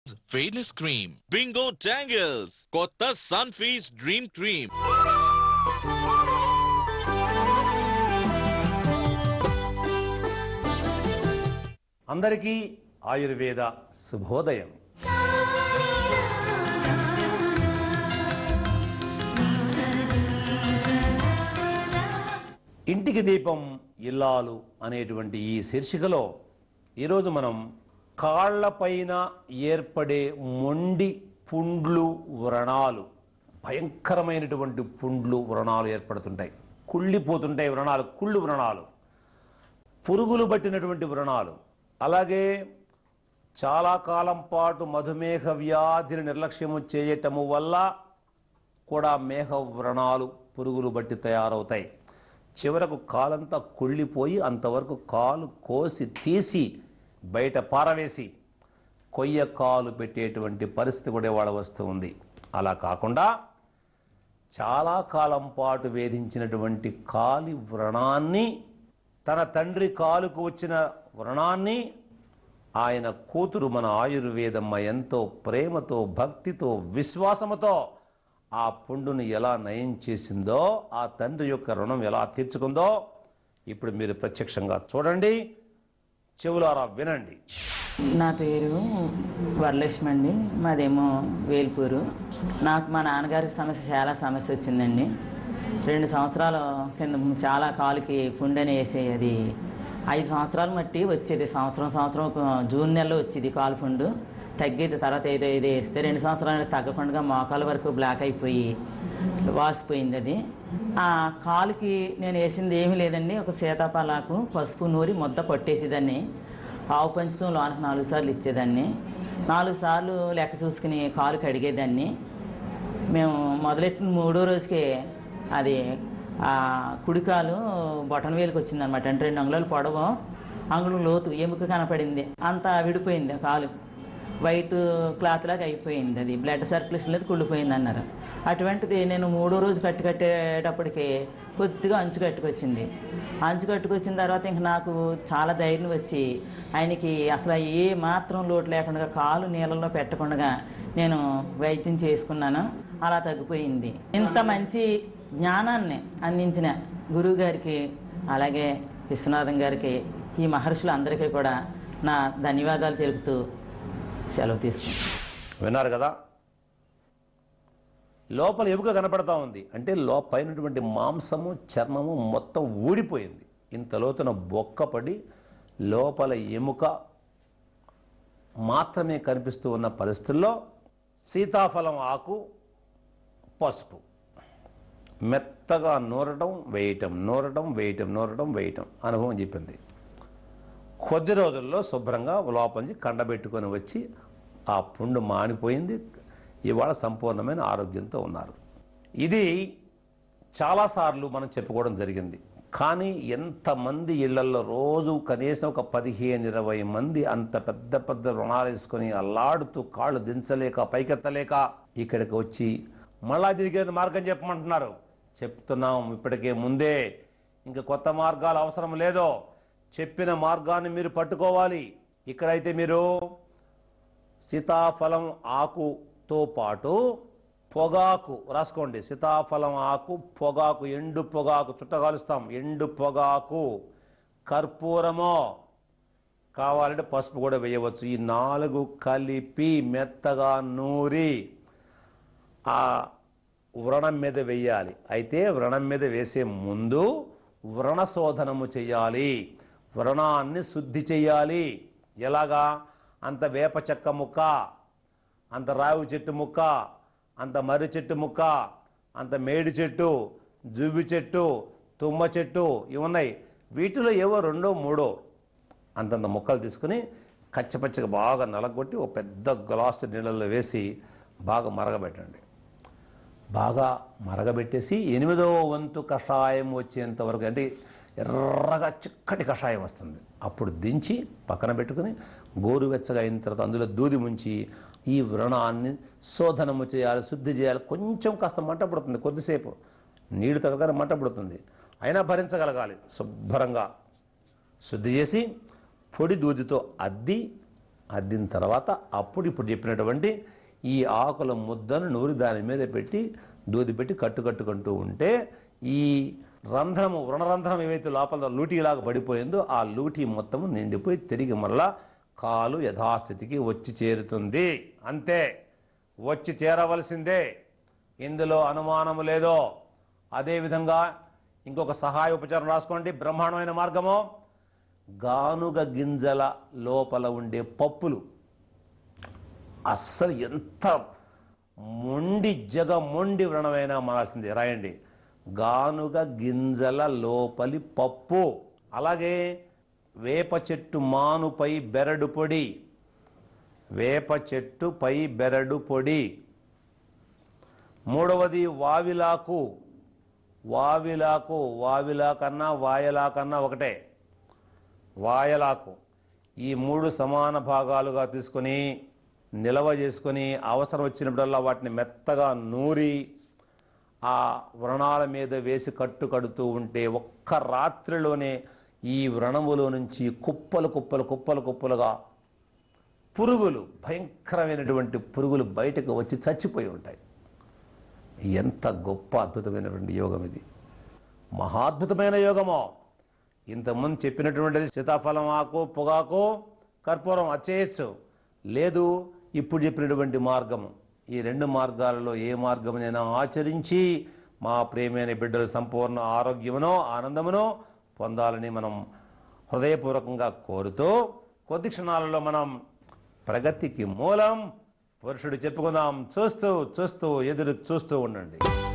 fairness cream Bingo టాంగిల్స్ కొత్త sun fees dream cream అందరికీ ఆయుర్వేద శుభోదయం ఇంటికి దీపం ఇల్లాలు అనేటువంటి ఈ శీర్షికలో ఈరోజు మనం కాళ్లపైన ఏర్పడే మొండి పుండ్లు వ్రణాలు భయంకరమైనటువంటి పుండ్లు వ్రణాలు ఏర్పడుతుంటాయి కుళ్ళిపోతుంటాయి వ్రణాలు కుళ్ళు వ్రణాలు పురుగులు పట్టినటువంటి వ్రణాలు అలాగే చాలా కాలం పాటు మధుమేహ వ్యాధిని నిర్లక్ష్యము చేయటము వల్ల కూడా మేఘ వ్రణాలు పురుగులు బట్టి తయారవుతాయి చివరకు కాలంతా కుళ్ళిపోయి అంతవరకు కాలు కోసి తీసి బయట పారవేసి కొయ్య కాలు పెట్టేటువంటి పరిస్థితి కూడా ఇవాళ వస్తూ ఉంది అలా కాకుండా చాలా కాలం పాటు వేధించినటువంటి కాలి వ్రణాన్ని తన తండ్రి కాలుకు వచ్చిన వ్రణాన్ని ఆయన కూతురు మన ఆయుర్వేదమ్మ ఎంతో ప్రేమతో భక్తితో విశ్వాసముతో ఆ పుండుని ఎలా నయం చేసిందో ఆ తండ్రి యొక్క రుణం ఎలా తీర్చుకుందో ఇప్పుడు మీరు ప్రత్యక్షంగా చూడండి చెవులారా వినండి నా పేరు వరలక్ష్మి అండి మాదేమో వేల్పూరు నాకు మా నాన్నగారికి సమస్య చాలా సమస్య వచ్చిందండి రెండు సంవత్సరాల కింద చాలా కాలుకి పుండని వేసే అది ఐదు సంవత్సరాలు మట్టి వచ్చేది సంవత్సరం సంవత్సరం ఒక జూన్ నెలలో వచ్చేది కాలు పుండు తగ్గేది తర్వాత ఏదో ఏదో వేస్తే రెండు సంవత్సరాలు తగ్గకుండా మోకాల వరకు బ్లాక్ అయిపోయి వాసిపోయింది అది ఆ కాలుకి నేను వేసింది ఏమీ లేదండి ఒక సీతాఫలాకు పసుపు నూరి ముద్ద పట్టేసేదాన్ని ఆవు పంచుతో లోనకి నాలుగు సార్లు ఇచ్చేదాన్ని నాలుగు సార్లు లెక్క చూసుకుని కాలు కడిగేదాన్ని మేము మొదలెట్టిన మూడో రోజుకే అది ఆ కుడికాలు బొటన వేలుకి వచ్చిందనమాట అంటే రెండు అంగుళాలు పొడవు అంగుళం లోతు ఎముక కనపడింది అంత విడిపోయింది ఆ కాలు వైట్ క్లాత్ లాగా అయిపోయింది అది బ్లడ్ సర్క్యులేషన్ లేదు కుళ్ళిపోయింది అన్నారు అటువంటిది నేను మూడో రోజు కట్టు కట్టేటప్పటికి కొద్దిగా అంచు కట్టుకొచ్చింది అంచు కట్టుకొచ్చిన తర్వాత ఇంక నాకు చాలా ధైర్యం వచ్చి ఆయనకి అసలు ఏ మాత్రం లోటు లేకుండా కాలు నీళ్ళలో పెట్టకుండా నేను వైద్యం చేసుకున్నాను అలా తగ్గిపోయింది ఇంత మంచి జ్ఞానాన్ని అందించిన గురువు గారికి అలాగే విశ్వనాథం గారికి ఈ మహర్షులు అందరికీ కూడా నా ధన్యవాదాలు తెలుపుతూ సెలవు తీసుకుంటాను విన్నారు కదా లోపల ఎముక కనపడతా ఉంది అంటే లోపైనటువంటి మాంసము చర్మము మొత్తం ఊడిపోయింది ఇంత లోతున బొక్కపడి లోపల ఎముక మాత్రమే కనిపిస్తూ ఉన్న పరిస్థితుల్లో సీతాఫలం ఆకు పసుపు మెత్తగా నూరటం వేయటం నూరటం వేయటం నూరటం వేయటం అనుభవం చెప్పింది కొద్ది రోజుల్లో శుభ్రంగా లోపల నుంచి కండబెట్టుకొని వచ్చి ఆ పుండు మానిపోయింది ఇవాళ సంపూర్ణమైన ఆరోగ్యంతో ఉన్నారు ఇది చాలాసార్లు మనం చెప్పుకోవడం జరిగింది కానీ ఎంతమంది ఇళ్లలో రోజు కనీసం ఒక పదిహేను ఇరవై మంది అంత పెద్ద పెద్ద రుణాలు వేసుకొని అల్లాడుతూ కాళ్ళు దించలేక పైకెత్తలేక ఇక్కడికి వచ్చి మళ్ళా తిరిగేది మార్గం చెప్పమంటున్నారు చెప్తున్నాం ఇప్పటికే ముందే ఇంకా కొత్త మార్గాలు అవసరం లేదో చెప్పిన మార్గాన్ని మీరు పట్టుకోవాలి ఇక్కడైతే మీరు సీతాఫలం ఆకుతో పాటు పొగాకు రాసుకోండి సీతాఫలం ఆకు పొగాకు ఎండు పొగాకు చుట్టగాలుస్తాం ఎండు పొగాకు కర్పూరమో కావాలంటే పసుపు కూడా వేయవచ్చు ఈ నాలుగు కలిపి మెత్తగా నూరి ఆ వ్రణం మీద వేయాలి అయితే వ్రణం మీద వేసే ముందు వ్రణ శోధనము చేయాలి వ్రణాన్ని శుద్ధి చేయాలి ఎలాగా అంత వేప చెక్క ముక్క అంత రావి చెట్టు ముక్క అంత మర్రి చెట్టు ముక్క అంత మేడి చెట్టు జుబి చెట్టు తుమ్మ చెట్టు ఇవి ఉన్నాయి వీటిలో ఏవో రెండో మూడో అంతంత ముక్కలు తీసుకుని కచ్చపచ్చగా బాగా నలగొట్టి ఒక పెద్ద గ్లాసు నీళ్ళల్లో వేసి బాగా మరగబెట్టండి బాగా మరగబెట్టేసి ఎనిమిదవ వంతు కషాయం వచ్చేంత వరకు అంటే ఎర్రగా చిక్కటి కషాయం వస్తుంది అప్పుడు దించి పక్కన పెట్టుకుని గోరువెచ్చగా అయిన తర్వాత అందులో దూది ముంచి ఈ వ్రణాన్ని శోధనము చేయాలి శుద్ధి చేయాలి కొంచెం కాస్త మంట పడుతుంది కొద్దిసేపు నీళ్లు తగ్గగానే మంట పడుతుంది అయినా భరించగలగాలి శుభ్రంగా శుద్ధి చేసి పొడి దూదితో అద్ది అద్దిన తర్వాత అప్పుడు ఇప్పుడు చెప్పినటువంటి ఈ ఆకుల ముద్దను నూరి దాని మీద పెట్టి దూది పెట్టి కట్టు కట్టుకుంటూ ఉంటే ఈ రంధ్రము వ్రణరంధ్రం ఏవైతే లోపల లూటీలాగా పడిపోయిందో ఆ లూటీ మొత్తము నిండిపోయి తిరిగి మరలా కాలు యథాస్థితికి వచ్చి చేరుతుంది అంతే వచ్చి చేరవలసిందే ఇందులో అనుమానము లేదో అదేవిధంగా ఇంకొక సహాయ ఉపచారం రాసుకోండి బ్రహ్మాండమైన మార్గము గానుగ గింజల లోపల ఉండే పప్పులు అస్సలు ఎంత మొండి జగ మొండి వ్రణమైనా మారాల్సింది రాయండి గానుగ గింజల లోపలి పప్పు అలాగే వేప చెట్టు మానుపై బెరడు పొడి వేప చెట్టు పై బెరడు పొడి మూడవది వావిలాకు వావిలాకు వావిలాకన్నా వాయలాకన్నా ఒకటే వాయలాకు ఈ మూడు సమాన భాగాలుగా తీసుకొని నిల్వ చేసుకొని అవసరం వచ్చినప్పుడల్లా వాటిని మెత్తగా నూరి ఆ వ్రణాల మీద వేసి కట్టు కడుతూ ఉంటే ఒక్క రాత్రిలోనే ఈ వ్రణములో నుంచి కుప్పలు కుప్పలు కుప్పలు కుప్పలుగా పురుగులు భయంకరమైనటువంటి పురుగులు బయటకు వచ్చి చచ్చిపోయి ఉంటాయి ఎంత గొప్ప అద్భుతమైనటువంటి యోగం ఇది మహాద్భుతమైన యోగమో ఇంతకుముందు చెప్పినటువంటిది సీతాఫలం ఆకు పొగాకు కర్పూరం అచ్చేయచ్చు లేదు ఇప్పుడు చెప్పినటువంటి మార్గము ఈ రెండు మార్గాలలో ఏ మార్గమునైనా ఆచరించి మా ప్రేమైన బిడ్డలు సంపూర్ణ ఆరోగ్యమునో ఆనందమునో పొందాలని మనం హృదయపూర్వకంగా కోరుతూ కొద్ది క్షణాలలో మనం ప్రగతికి మూలం పురుషుడు చెప్పుకుందాం చూస్తూ చూస్తూ ఎదురు చూస్తూ ఉండండి